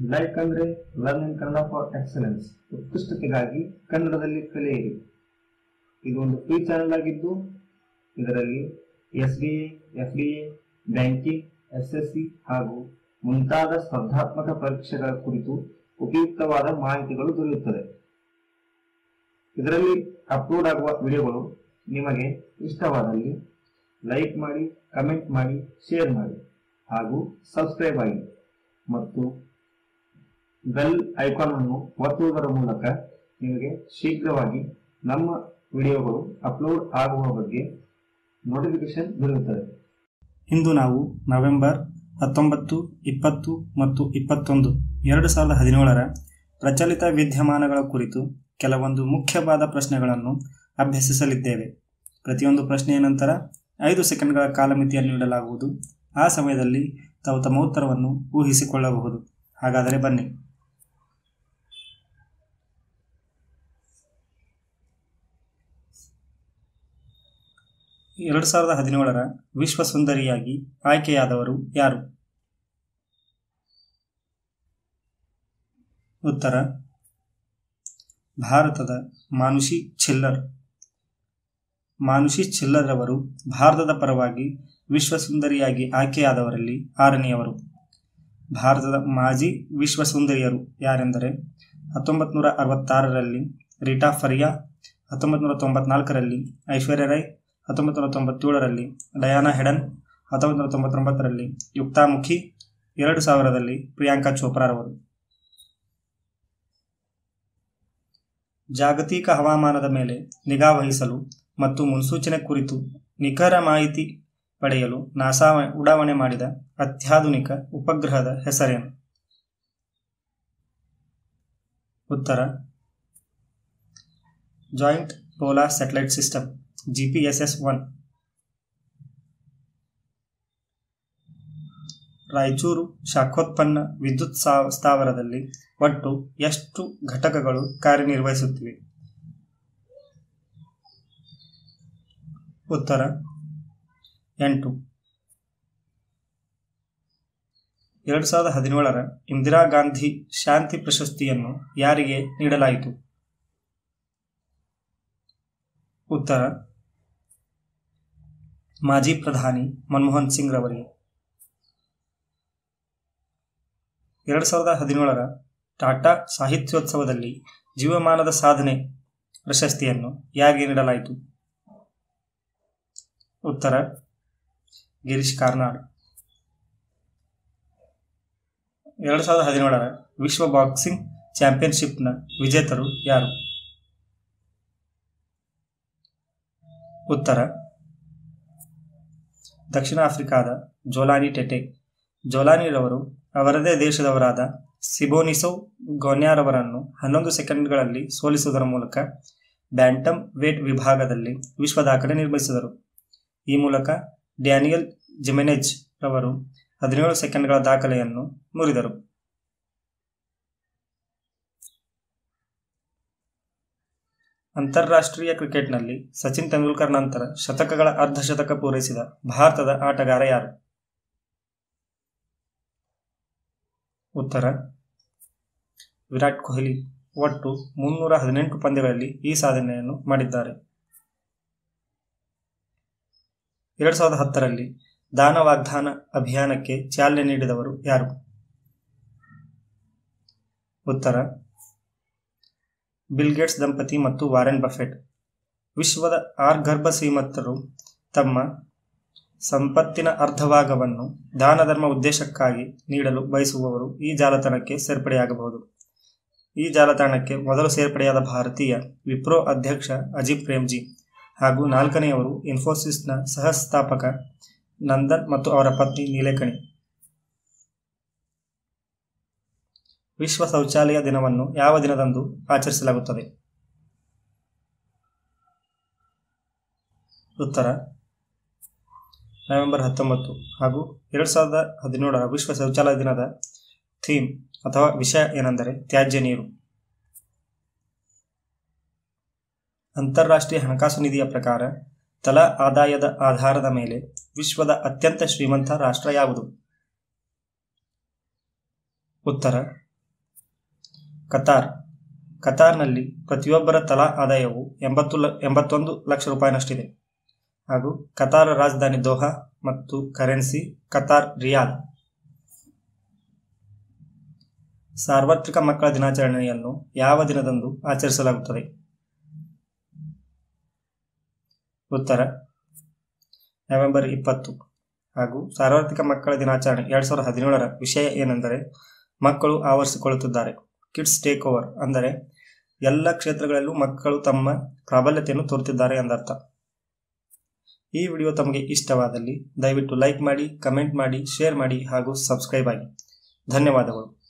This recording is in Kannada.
ಲೈಕ್ ಅಂದ್ರೆ learn in Kannada for excellence ಉತ್ಕೃಷ್ಟತೆಗಾಗಿ ಕನ್ನಡದಲ್ಲಿ ಕಲಿಯಿರಿ ಇದು ಒಂದು ಫ್ರೀ ಚಾನೆಲ್ ಆಗಿದ್ದು ಇದರಲ್ಲಿ S B A F D A banking S S C ಹಾಗೂ ಮುಂತಾದ ಸ್ಪರ್ಧಾತ್ಮಕ ಪರೀಕ್ಷೆಗಳ ಕುರಿತು ಉಪಯುಕ್ತವಾದ ಮಾಹಿತಿಗಳು ದೊರೆಯುತ್ತದೆ ಇದರಲ್ಲಿ ಅಪ್ಲೋಡ್ ಆಗುವ ವಿಡಿಯೋಗಳು ನಿಮಗೆ ಇಷ್ಟವಾದಲ್ಲಿ ಲೈಕ್ ಮಾಡಿ ಕಮೆಂಟ್ ಮಾಡಿ ಶೇರ್ ಮಾಡಿ ಹಾಗೂ ಸಬ್ಸ್ಕ್ರೈಬ್ ಆಗಿ ಮತ್ತು ಬೆಲ್ ಐಕಾನ್ ಅನ್ನು ಒತ್ತುವುದರ ಮೂಲಕ ನಿಮಗೆ ಶೀಘ್ರವಾಗಿ ನಮ್ಮ ವಿಡಿಯೋಗಳು ಅಪ್ಲೋಡ್ ಆಗುವ ಬಗ್ಗೆ ನೋಟಿಫಿಕೇಶನ್ ದೊರೆಯುತ್ತದೆ ಇಂದು ನಾವು ನವೆಂಬರ್ ಹತ್ತೊಂಬತ್ತು ಇಪ್ಪತ್ತು ಮತ್ತು ಇಪ್ಪತ್ತೊಂದು ಎರಡು ಸಾವಿರದ ಹದಿನೇಳರ ಪ್ರಚಲಿತ ವಿದ್ಯಮಾನಗಳ ಕುರಿತು ಕೆಲವೊಂದು ಮುಖ್ಯವಾದ ಪ್ರಶ್ನೆಗಳನ್ನು ಅಭ್ಯಸಿಸಲಿದ್ದೇವೆ ಪ್ರತಿಯೊಂದು ಪ್ರಶ್ನೆಯ ನಂತರ ಐದು ಸೆಕೆಂಡ್ಗಳ ಕಾಲಮಿತಿಯನ್ನು ನೀಡಲಾಗುವುದು ಆ ಸಮಯದಲ್ಲಿ ತಾವು ತಮ್ಮ ಉತ್ತರವನ್ನು ಊಹಿಸಿಕೊಳ್ಳಬಹುದು ಹಾಗಾದರೆ ಬನ್ನಿ ಎರಡು ಸಾವಿರದ ಹದಿನೇಳರ ವಿಶ್ವ ಸುಂದರಿಯಾಗಿ ಆಯ್ಕೆಯಾದವರು ಯಾರು ಉತ್ತರ ಭಾರತದ ಮಾನುಷಿ ಚಿಲ್ಲರ್ ಮಾನುಷಿ ಚಿಲ್ಲರ್ ಅವರು ಭಾರತದ ಪರವಾಗಿ ವಿಶ್ವ ಸುಂದರಿಯಾಗಿ ಆಯ್ಕೆಯಾದವರಲ್ಲಿ ಆರನೆಯವರು ಭಾರತದ ಮಾಜಿ ವಿಶ್ವ ಸುಂದರಿಯರು ಯಾರೆಂದರೆ ಹತ್ತೊಂಬತ್ತು ನೂರ ಅರವತ್ತಾರರಲ್ಲಿ ರೀಟಾ ಫರಿಯಾ ಹತ್ತೊಂಬತ್ತು ನೂರ ತೊಂಬತ್ನಾಲ್ಕರಲ್ಲಿ ಐಶ್ವರ್ಯ ರೈ ಹತ್ತೊಂಬತ್ತು ನೂರ ತೊಂಬತ್ತೇಳರಲ್ಲಿ ಡಯಾನಾ ಹೆಡನ್ ಹತ್ತೊಂಬತ್ತು ನೂರ ತೊಂಬತ್ತೊಂಬತ್ತರಲ್ಲಿ ಯುಕ್ತಾಮುಖಿ ಎರಡು ಸಾವಿರದಲ್ಲಿ ಪ್ರಿಯಾಂಕಾ ಚೋಪ್ರಾರವರು ಜಾಗತಿಕ ಹವಾಮಾನದ ಮೇಲೆ ನಿಗಾ ವಹಿಸಲು ಮತ್ತು ಮುನ್ಸೂಚನೆ ಕುರಿತು ನಿಖರ ಮಾಹಿತಿ ಪಡೆಯಲು ನಾಸಾ ಉಡಾವಣೆ ಮಾಡಿದ ಅತ್ಯಾಧುನಿಕ ಉಪಗ್ರಹದ ಹೆಸರೇನು ಉತ್ತರ joint polar satellite system JPSS one Raichur ಶಾಖೋತ್ಪನ್ನ ವಿದ್ಯುತ್ ಸಾ- ಸ್ಥಾವರದಲ್ಲಿ ಒಟ್ಟು ಎಷ್ಟು ಘಟಕಗಳು ಕಾರ್ಯನಿರ್ವಹಿಸುತ್ತಿವೆ ಉತ್ತರ ಎಂಟು ಎರಡು ಸಾವಿರದ ಹದಿನೇಳರ ಇಂದಿರಾ ಗಾಂಧಿ ಶಾಂತಿ ಪ್ರಶಸ್ತಿಯನ್ನು ಯಾರಿಗೆ ನೀಡಲಾಯಿತು ಉತ್ತರ ಮಾಜಿ ಪ್ರಧಾನಿ ಮನಮೋಹನ್ ಸಿಂಗ್ ರವರಿಗೆ ಎರಡು ಸಾವಿರದ ಹದಿನೇಳರ ಟಾಟಾ ಸಾಹಿತ್ಯೋತ್ಸವದಲ್ಲಿ ಜೀವಮಾನದ ಸಾಧನೆ ಪ್ರಶಸ್ತಿಯನ್ನು ಯಾರಿಗೆ ನೀಡಲಾಯಿತು ಉತ್ತರ ಗಿರೀಶ್ ಕಾರ್ನಾಡ್ ಎರಡು ಸಾವಿರದ ಹದಿನೇಳರ ವಿಶ್ವ ಬಾಕ್ಸಿಂಗ್ ಚಾಂಪಿಯನ್ಶಿಪ್ನ ವಿಜೇತರು ಯಾರು ಉತ್ತರ ದಕ್ಷಿಣ ಆಫ್ರಿಕಾದ ಜೋಲಾನಿ ಟೆಟೆ ಜೋಲಾನಿರವರು ಅವರದೇ ದೇಶದವರಾದ ಸಿಬೋನಿಸೋ ಗೊನ್ಯಾರವರನ್ನು ಹನ್ನೊಂದು ಸೆಕೆಂಡ್ಗಳಲ್ಲಿ ಸೋಲಿಸುವುದರ ಮೂಲಕ ಬ್ಯಾಂಟಮ್ ವೇಟ್ ವಿಭಾಗದಲ್ಲಿ ವಿಶ್ವ ದಾಖಲೆ ನಿರ್ಮಿಸಿದರು ಈ ಮೂಲಕ ಡ್ಯಾನಿಯಲ್ ಜಿಮೆನೆಜ್ ರವರು ಹದಿನೇಳು ಸೆಕೆಂಡ್ಗಳ ದಾಖಲೆಯನ್ನು ಮುರಿದರು ಅಂತಾರಾಷ್ಟ್ರೀಯ ಕ್ರಿಕೆಟ್ನಲ್ಲಿ ಸಚಿನ್ ತೆಂಡೂಲ್ಕರ್ ನಂತರ ಶತಕಗಳ ಅರ್ಧಶತಕ ಪೂರೈಸಿದ ಭಾರತದ ಆಟಗಾರ ಯಾರು ಉತ್ತರ ವಿರಾಟ್ ಕೊಹ್ಲಿ ಒಟ್ಟು ಮುನ್ನೂರ ಹದಿನೆಂಟು ಪಂದ್ಯಗಳಲ್ಲಿ ಈ ಸಾಧನೆಯನ್ನು ಮಾಡಿದ್ದಾರೆ ಎರಡು ಸಾವಿರದ ಹತ್ತರಲ್ಲಿ ದಾನ ವಾಗ್ದಾನ ಅಭಿಯಾನಕ್ಕೆ ಚಾಲನೆ ನೀಡಿದವರು ಯಾರು ಉತ್ತರ ಬಿಲ್ ಗೇಟ್ಸ್ ದಂಪತಿ ಮತ್ತು ವಾರೆನ್ ಬಫೆಟ್ ವಿಶ್ವದ ಆರ್ಗರ್ಭ ಶ್ರೀಮಂತರು ತಮ್ಮ ಸಂಪತ್ತಿನ ಅರ್ಧಭಾಗವನ್ನು ದಾನ ಧರ್ಮ ಉದ್ದೇಶಕ್ಕಾಗಿ ನೀಡಲು ಬಯಸುವವರು ಈ ಜಾಲತಾಣಕ್ಕೆ ಸೇರ್ಪಡೆಯಾಗಬಹುದು ಈ ಜಾಲತಾಣಕ್ಕೆ ಮೊದಲು ಸೇರ್ಪಡೆಯಾದ ಭಾರತೀಯ ವಿಪ್ರೋ ಅಧ್ಯಕ್ಷ ಅಜಿತ್ ಪ್ರೇಮ್ಜಿ ಹಾಗೂ ನಾಲ್ಕನೆಯವರು ಇನ್ಫೋಸಿಸ್ನ ಸಹಸ್ಥಾಪಕ ನಂದನ್ ಮತ್ತು ಅವರ ಪತ್ನಿ ನೀಲೇಕಣಿ ವಿಶ್ವ ಶೌಚಾಲಯ ದಿನವನ್ನು ಯಾವ ದಿನದಂದು ಆಚರಿಸಲಾಗುತ್ತದೆ ಉತ್ತರ ನವೆಂಬರ್ ಹತ್ತೊಂಬತ್ತು ಹಾಗೂ ಎರಡು ಸಾವಿರದ ಹದಿನೇಳರ ವಿಶ್ವ ಶೌಚಾಲಯ ದಿನದ ಥೀಮ್ ಅಥವಾ ವಿಷಯ ಏನೆಂದರೆ ತ್ಯಾಜ್ಯ ನೀರು ಅಂತಾರಾಷ್ಟ್ರೀಯ ಹಣಕಾಸು ನಿಧಿಯ ಪ್ರಕಾರ ತಲಾ ಆದಾಯದ ಆಧಾರದ ಮೇಲೆ ವಿಶ್ವದ ಅತ್ಯಂತ ಶ್ರೀಮಂತ ರಾಷ್ಟ್ರ ಯಾವುದು ಉತ್ತರ ಕತಾರ್ ಕತಾರ್ನಲ್ಲಿ ಪ್ರತಿಯೊಬ್ಬರ ತಲಾ ಆದಾಯವು ಎಂಬತ್ತು ಲ ಎಂಬತ್ತೊಂದು ಲಕ್ಷ ರೂಪಾಯಿನಷ್ಟಿದೆ ಹಾಗೂ ಕತಾರ್ ರಾಜಧಾನಿ ದೋಹಾ ಮತ್ತು ಕರೆನ್ಸಿ ಕತಾರ್ ರಿಯಾಲ್ ಸಾರ್ವತ್ರಿಕ ಮಕ್ಕಳ ದಿನಾಚರಣೆಯನ್ನು ಯಾವ ದಿನದಂದು ಆಚರಿಸಲಾಗುತ್ತದೆ ಉತ್ತರ ನವೆಂಬರ್ ಇಪ್ಪತ್ತು ಹಾಗೂ ಸಾರ್ವತ್ರಿಕ ಮಕ್ಕಳ ದಿನಾಚರಣೆ ಎರಡ್ ಸಾವಿರದ ಹದಿನೇಳರ ವಿಷಯ ಏನೆಂದರೆ ಮಕ್ಕಳು ಆವರಿಸಿಕೊಳ್ಳುತ್ತಿದ್ದಾರೆ ಕಿಡ್ಸ್ ಟೇಕ್ ಓವರ್ ಅಂದರೆ ಎಲ್ಲ ಕ್ಷೇತ್ರಗಳಲ್ಲೂ ಮಕ್ಕಳು ತಮ್ಮ ಪ್ರಾಬಲ್ಯತೆಯನ್ನು ತೋರುತ್ತಿದ್ದಾರೆ ಎಂದರ್ಥ ಈ ವಿಡಿಯೋ ತಮಗೆ ಇಷ್ಟವಾದಲ್ಲಿ ದಯವಿಟ್ಟು ಲೈಕ್ ಮಾಡಿ ಕಮೆಂಟ್ ಮಾಡಿ ಶೇರ್ ಮಾಡಿ ಹಾಗೂ ಸಬ್ಸ್ಕ್ರೈಬ್ ಆಗಿ ಧನ್ಯವಾದಗಳು